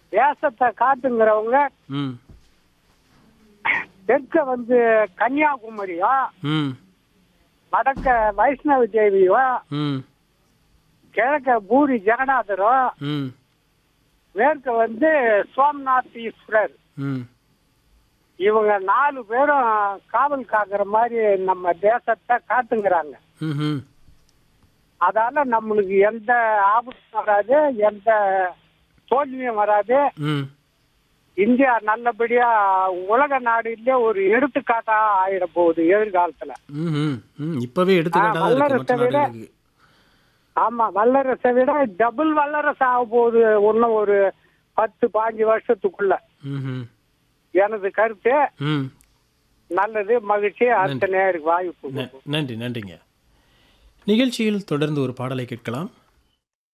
தேசத்தை காட்டுங்கிறவங்க ம் தெற்க வந்து கன்னியாகுமரியோ ம் வடக்க வைஷ்ணவ தேவியோ ம் கிழக்க பூரி ஜெகநாதரோ ம் மேற்க வந்து சோம்நாத் ஈஸ்வரர் ம் இவங்க நாலு பேரும் காவல் காக்கிற மாதிரி நம்ம தேசத்தை காட்டுங்கிறாங்க ம் அதால நம்மளுக்கு எந்த ஆபத்தும் வராது எந்த தோல்வியும் வராது ம் இந்தியா நல்லபடியா உலக நாடுலயே ஒரு எடுத்துக்காட்டா ஆயிட போகுது எதிர்காலத்துல ம் ம் ம் இப்போவே எடுத்துக்கிட்டா ஆ, இருக்கு வல்லரசை மற்ற விட- நாடுகளுக்கு ஆமா வல்லரசை விட டபுள் வல்லரசு ஆக போகுது இன்னும் ஒரு பத்து பாஞ்சு வருஷத்துக்குள்ள ம் ம் எனது கருத்து ம் நல்லது மகிழ்ச்சி அடுத்த நேருக்கு வாய்ப்பு ந- நன்றி நன்றிங்க நிகழ்ச்சியில் தொடர்ந்து ஒரு பாடலை கேட்கலாம்